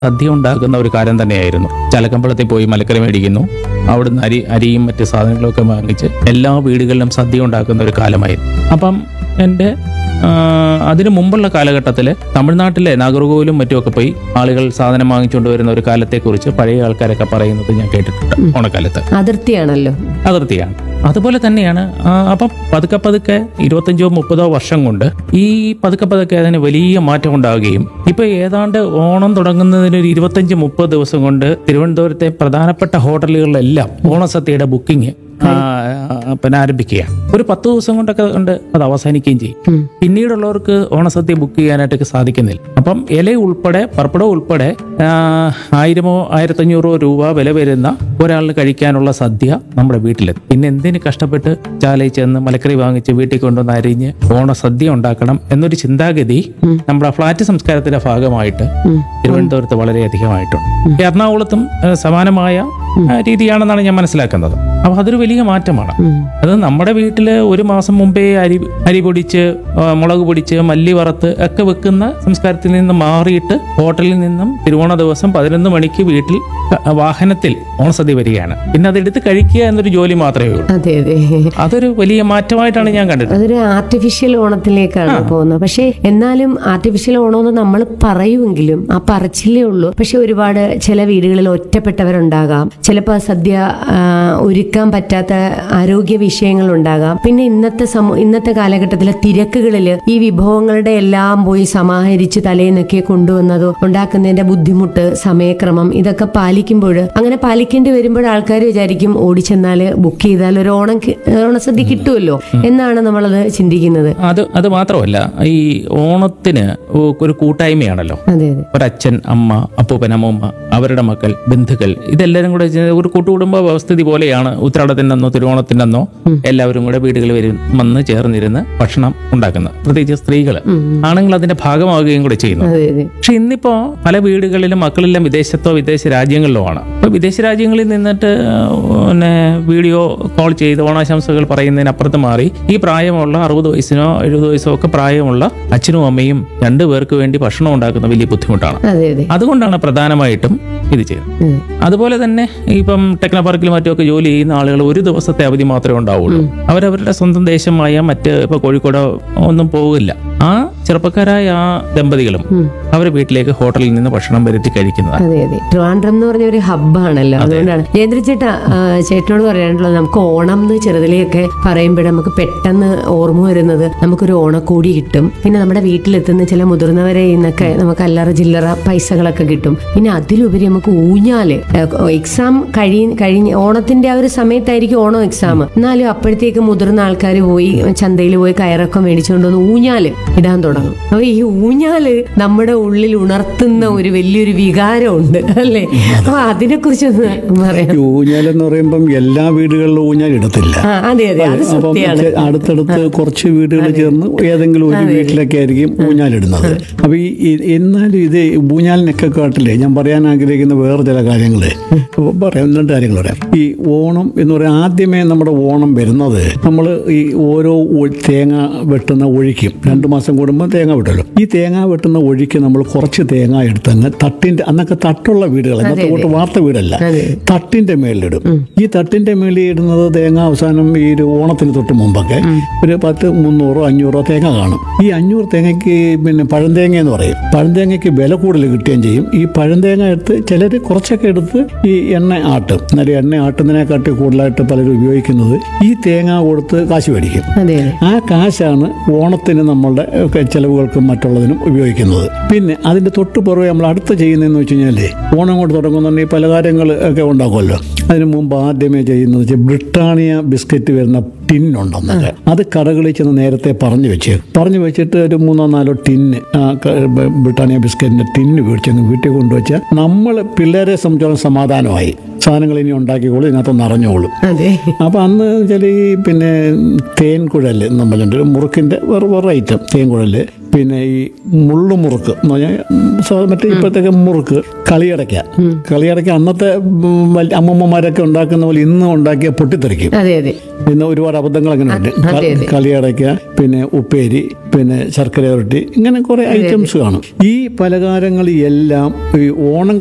സദ്യ ഉണ്ടാക്കുന്ന ഒരു കാര്യം തന്നെയായിരുന്നു ചലക്കമ്പളത്തിൽ പോയി മലക്കറി മേടിക്കുന്നു അവിടുന്ന് അരി അരിയും മറ്റ് സാധനങ്ങളൊക്കെ വാങ്ങിച്ച് എല്ലാ വീടുകളിലും സദ്യ ഉണ്ടാക്കുന്ന ഒരു കാലമായിരുന്നു അപ്പം എൻ്റെ ആ, അതിനു മുമ്പുള്ള കാലഘട്ടത്തിൽ തമിഴ്നാട്ടിലെ നാഗർകോവിലും മറ്റുമൊക്കെ പോയി ആളുകൾ സാധനം വാങ്ങിച്ചുകൊണ്ട് വരുന്ന ഒരു കാലത്തെക്കുറിച്ച് പഴയ ആൾക്കാരൊക്കെ പറയുന്നത് ഞാൻ കേട്ടിട്ടുണ്ട് ഓണക്കാലത്ത് അതിർത്തിയാണല്ലോ അതിർത്തിയാണ് അതുപോലെ തന്നെയാണ് ആ, അപ്പം പതുക്കെ പതുക്കെ ഇരുപത്തഞ്ചോ മുപ്പതോ വർഷം കൊണ്ട് ഈ പതുക്കെ പതുക്കെ അതിന് വലിയ മാറ്റം ഉണ്ടാവുകയും ഇപ്പൊ ഏതാണ്ട് ഓണം തുടങ്ങുന്നതിന് ഒരു ഇരുപത്തഞ്ച് മുപ്പത് ദിവസം കൊണ്ട് തിരുവനന്തപുരത്തെ പ്രധാനപ്പെട്ട ഹോട്ടലുകളിലെല്ലാം ഓണസദ്യയുടെ ബുക്കിംഗ് പിന്നെ ആരംഭിക്കുകയാണ് ഒരു പത്ത് ദിവസം കൊണ്ടൊക്കെ ഉണ്ട് അത് അവസാനിക്കുകയും ചെയ്യും പിന്നീടുള്ളവർക്ക് ഓണസദ്യ ബുക്ക് ചെയ്യാനായിട്ടൊക്കെ സാധിക്കുന്നില്ല അപ്പം ഇല ഉൾപ്പെടെ പർപ്പിടം ഉൾപ്പെടെ ആ, ആയിരമോ ആയിരത്തഞ്ഞൂറോ രൂപ വില വരുന്ന ഒരാളിന് കഴിക്കാനുള്ള സദ്യ നമ്മുടെ വീട്ടിലെത്തും പിന്നെ എന്തിന് കഷ്ടപ്പെട്ട് ചാലയിൽ ചെന്ന് മലക്കറി വാങ്ങിച്ച് വീട്ടിൽ കൊണ്ടുവന്ന് അരിഞ്ഞ് ഓണസദ്യ ഉണ്ടാക്കണം എന്നൊരു ചിന്താഗതി നമ്മുടെ ഫ്ലാറ്റ് സംസ്കാരത്തിന്റെ ഭാഗമായിട്ട് തിരുവനന്തപുരത്ത് വളരെയധികമായിട്ടുണ്ട് എറണാകുളത്തും ആ, സമാനമായ ആ, രീതിയാണെന്നാണ് ഞാൻ മനസ്സിലാക്കുന്നത് അപ്പൊ അതൊരു വലിയ മാറ്റമാണ് അത് നമ്മുടെ വീട്ടില് ഒരു മാസം മുമ്പേ അരി അരി പൊടിച്ച് ആ, മുളക് പൊടിച്ച് മല്ലി വറുത്ത് ഒക്കെ വെക്കുന്ന സംസ്കാരത്തിൽ നിന്ന് മാറിയിട്ട് ഹോട്ടലിൽ നിന്നും തിരുവോണ ദിവസം പതിനൊന്ന് മണിക്ക് വീട്ടിൽ ക- വാഹനത്തിൽ ഓണസദ്യ വരികയാണ് പിന്നെ അതെടുത്ത് കഴിക്കുക എന്നൊരു ജോലി മാത്രമേ ഉള്ളൂ അതെ അതെ അതൊരു വലിയ മാറ്റമായിട്ടാണ് ഞാൻ കണ്ടത് അതൊരു ആർട്ടിഫിഷ്യൽ ഓണത്തിലേക്കാണ് പോകുന്നത് പക്ഷെ എന്നാലും ആർട്ടിഫിഷ്യൽ ഓണമെന്ന് നമ്മൾ പറയുമെങ്കിലും ആ പറച്ചിലേ ഉള്ളൂ പക്ഷെ ഒരുപാട് ചില വീടുകളിൽ ഒറ്റപ്പെട്ടവരുണ്ടാകാം ചിലപ്പോൾ സദ്യ ആ, ഒരുക്കാൻ പറ്റാത്ത ആരോഗ്യ വിഷയങ്ങൾ ഉണ്ടാകാം പിന്നെ ഇന്നത്തെ സമൂ ഇന്നത്തെ കാലഘട്ടത്തിലെ തിരക്കുകളിൽ ഈ വിഭവങ്ങളുടെ എല്ലാം പോയി സമാഹരിച്ച് തലേന്നൊക്കെ കൊണ്ടുവന്നതോ ഉണ്ടാക്കുന്നതിന്റെ ബുദ്ധിമുട്ട് സമയക്രമം ഇതൊക്കെ പാലിക്കുമ്പോൾ അങ്ങനെ പാലിക്കേണ്ടി വരുമ്പോൾ ആൾക്കാർ വിചാരിക്കും ഓടിച്ചെന്നാൽ ബുക്ക് ചെയ്താൽ ഒരു ഓണം കി- ഓണസദ്യ കിട്ടുമല്ലോ എന്നാണ് നമ്മളത് ചിന്തിക്കുന്നത് അത് അത് മാത്രമല്ല ഈ ഓണത്തിന് ഒരു കൂട്ടായ്മയാണല്ലോ അതെ അതെ ഒരച്ഛൻ അമ്മ അപ്പൂപ്പൻ അമ്മൂമ്മ അവരുടെ മക്കൾ ബന്ധുക്കൾ ഇതെല്ലാവരും കൂടെ ചേ- ഒരു കൂട്ടുകുടുംബ വ്യവസ്ഥിതി പോലെയാണ് ഉത്രാടത്തിൻ്റെ അന്നോ തിരുവോണത്തിൻ്റെ അന്നോ എല്ലാവരും കൂടെ വീടുകളിൽ വരും വന്ന് ചേർന്നിരുന്ന് ഭക്ഷണം ഉണ്ടാക്കുന്നത് പ്രത്യേകിച്ച് സ്ത്രീകൾ ആണുങ്ങൾ അതിന്റെ ഭാഗമാവുകയും കൂടെ ചെയ്യുന്നു അതെ അതെ പക്ഷെ ഇന്നിപ്പോ പല വീടുകളിലും മക്കളെല്ലാം വിദേശത്തോ വിദേശ രാജ്യങ്ങളിലോ ആണ് അപ്പൊ വിദേശ രാജ്യങ്ങളിൽ നിന്നിട്ട് പിന്നെ വീഡിയോ കോൾ ചെയ്ത് ഓണാശംസകൾ പറയുന്നതിനപ്പുറത്ത് മാറി ഈ പ്രായമുള്ള അറുപത് വയസ്സിനോ എഴുപത് വയസ്സോ ഒക്കെ പ്രായമുള്ള അച്ഛനും അമ്മയും രണ്ടു പേർക്ക് വേണ്ടി ഭക്ഷണം ഉണ്ടാക്കുന്ന വലിയ ബുദ്ധിമുട്ടാണ് അതെ അതെ അതുകൊണ്ടാണ് പ്രധാനമായിട്ടും ഇത് ചെയ്യുന്നത് അതെ അതുപോലെ തന്നെ ഇപ്പം ടെക്നോ പാർക്കിലും മറ്റുമൊക്കെ ജോലി ചെയ്യുന്ന ആളുകൾ ഒരു ദിവസത്തെ അവധി മാത്രമേ ഉണ്ടാവുള്ളൂ അവരവരുടെ സ്വന്തം ദേശമായ മറ്റ് ഇപ്പൊ കോഴിക്കോടോ ഒന്നും പോകില്ല ആ ചെറുപ്പക്കാരായ ആ ദമ്പതികളും അവരുടെ വീട്ടിലേക്ക് ഹോട്ടലിൽ നിന്ന് ഭക്ഷണം വരുത്തി കഴിക്കുന്നതാണ് അതെ അതെ ട്രിവാൻഡ്രം എന്ന് പറഞ്ഞ ഒരു ഹബ്ബാണല്ലോ അതുകൊണ്ടാണ് ജയേന്ദ്ര ചേട്ടാ ആ, ചേട്ടനോട് പറയാനുള്ളത് നമുക്ക് ഓണം എന്ന് ചെറുതിലെയൊക്കെ പറയുമ്പോൾ നമുക്ക് പെട്ടെന്ന് ഓർമ്മ വരുന്നത് നമുക്കൊരു ഓണക്കൂടി കിട്ടും പിന്നെ നമ്മുടെ വീട്ടിലെത്തുന്ന ചില മുതിർന്നവരെ നിന്നൊക്കെ നമുക്ക് അല്ലറ ചില്ലറ പൈസകളൊക്കെ കിട്ടും പിന്നെ അതിലുപരി നമുക്ക് ഊഞ്ഞാല് എക്സാം കഴി കഴിഞ്ഞ് ഓണത്തിന്റെ ആ ഒരു സമയത്തായിരിക്കും ഓണം എക്സാം എന്നാലും അപ്പോഴത്തേക്ക് മുതിർന്ന ആൾക്കാർ പോയി ചന്തയിൽ പോയി കയറൊക്കെ മേടിച്ചുകൊണ്ട് വന്ന് ഊഞ്ഞാല് ഇടാൻ തുടങ്ങും അപ്പൊ ഈ ഊഞ്ഞാല് നമ്മുടെ ഉള്ളിൽ ഉണർത്തുന്ന ഒരു വലിയൊരു വികാരമുണ്ട് അല്ലേ അപ്പൊ അതിനെ കുറിച്ചൊന്ന് പറയാം ഈ ഊഞ്ഞാലെന്ന് പറയുമ്പം എല്ലാ വീടുകളിലും ഊഞ്ഞാൽ ഇടത്തില്ല ആ അതെ അതെ അത് അപ്പം സത്യമാണ് ചെ- അടുത്തടുത്ത് കുറച്ച് വീടുകൾ ചേർന്ന് ഏതെങ്കിലും ഒരു വീട്ടിലൊക്കെ ആയിരിക്കും ഊഞ്ഞാലിടുന്നത് അപ്പൊ ഈ ഈ- എന്നാലും ഇത് ഊഞ്ഞാലിനൊക്കെ കാട്ടില്ലേ ഞാൻ പറയാൻ ആഗ്രഹിക്കുന്ന വേറെ ചില കാര്യങ്ങൾ പറയാം രണ്ട് കാര്യങ്ങൾ പറയാം ഈ ഓണം എന്ന് പറയാൻ ആദ്യമേ നമ്മുടെ ഓണം വരുന്നത് നമ്മൾ ഈ ഓരോ ഒ- തേങ്ങ വെട്ടുന്ന ഒഴിക്കും രണ്ടു മാസം കൂടുമ്പോൾ തേങ്ങ വെട്ടുമല്ലോ ഈ തേങ്ങ വെട്ടുന്ന ഒഴിക്ക് നമ്മൾ കുറച്ച് തേങ്ങ എടുത്തങ്ങ് തട്ടിന്റെ അന്നൊക്കെ തട്ടുള്ള വീടുകൾ അന്നത്തെ കൂട്ട് വാർത്ത വീടല്ല അതെ. തട്ടിന്റെ മേളിലിടും ഈ തട്ടിന്റെ മേളിൽ ഇടുന്നത് തേങ്ങ അവസാനം ഈ ഒരു ഓണത്തിന് തൊട്ട് മുമ്പൊക്കെ ഒരു പത്ത് മുന്നൂറോ അഞ്ഞൂറോ തേങ്ങ കാണും ഈ അഞ്ഞൂറ് തേങ്ങയ്ക്ക് പിന്നെ പഴന്തേങ്ങ എന്ന് പറയും പഴന്തേങ്ങയ്ക്ക് വില കൂടുതൽ കിട്ടുകയും ചെയ്യും ഈ പഴന്തേങ്ങ എടുത്ത് ചിലർ കുറച്ചൊക്കെ എടുത്ത് ഈ എണ്ണ ആട്ടും എന്നാലും എണ്ണ ആട്ടുന്നതിനെക്കാട്ടി കൂടുതലായിട്ട് പലരും ഉപയോഗിക്കുന്നത് ഈ തേങ്ങ കൊടുത്ത് കാശ് മേടിക്കും അതെ അതെ ആ കാശാണ് ഓണത്തിന് നമ്മളുടെ ഒക്കെ ചെലവുകൾക്കും മറ്റുള്ളതിനും ഉപയോഗിക്കുന്നത് പിന്നെ അതിന്റെ തൊട്ട് പുറമെ നമ്മൾ അടുത്ത് ചെയ്യുന്നതെന്ന് വെച്ച് കഴിഞ്ഞാൽ ഓണം കൊണ്ട് തുടങ്ങുന്നുണ്ടെങ്കിൽ പലഹാരങ്ങൾ ഒക്കെ ഉണ്ടാക്കുമല്ലോ അതിന് മുമ്പ് ആദ്യമേ ചെയ്യുന്നത് വെച്ചാൽ ബ്രിട്ടാനിയ ബിസ്ക്കറ്റ് വരുന്ന ടിന്നുണ്ടെന്നൊക്കെ അത് കടകളിൽ ചെന്ന് നേരത്തെ പറഞ്ഞു വെച്ച് പറഞ്ഞു വെച്ചിട്ട് ഒരു മൂന്നോ നാലോ ടിന്ന് ആ ക- ബ- ബ്രിട്ടാനിയ ബിസ്ക്കറ്റിന്റെ ടിന്ന് മേടിച്ചങ്ങ് വീട്ടിൽ കൊണ്ടുവച്ചാൽ നമ്മൾ പിള്ളേരെ സംബന്ധിച്ചോളം സമാധാനമായി സാധനങ്ങൾ ഇനി ഉണ്ടാക്കിക്കോളും ഇതിനകത്തൊന്ന് അറിഞ്ഞോളും അതെ അപ്പം അന്ന് വെച്ചാൽ ഈ പിന്നെ തേൻ കുഴൽ എന്ന് പറഞ്ഞിട്ട് മുറുക്കിൻ്റെ വേറെ വേറെ ഐറ്റം തേൻ കുഴൽ പിന്നെ ഈ മുള്ളുമുറുക്ക് എന്ന് പറഞ്ഞാൽ സാധാരണ മറ്റേ ഇപ്പോഴത്തേക്ക് മുറുക്ക് കളിയടയ്ക്ക കളിയടയ്ക്ക അന്നത്തെ ഉം, വലിയ അമ്മമ്മമാരൊക്കെ ഉണ്ടാക്കുന്ന പോലെ ഇന്ന് ഉണ്ടാക്കിയ പൊട്ടിത്തെറിക്കും അതെ അതെ ഇന്ന് ഒരുപാട് അബദ്ധങ്ങൾ അങ്ങനെ ഉണ്ട് അതെ, അതെ. കളിയടയ്ക്ക പിന്നെ ഉപ്പേരി പിന്നെ ശർക്കര ഉരുട്ടി ഇങ്ങനെ കുറെ ഐറ്റംസ് കാണും ഈ പലഹാരങ്ങൾ എല്ലാം ഈ ഓണം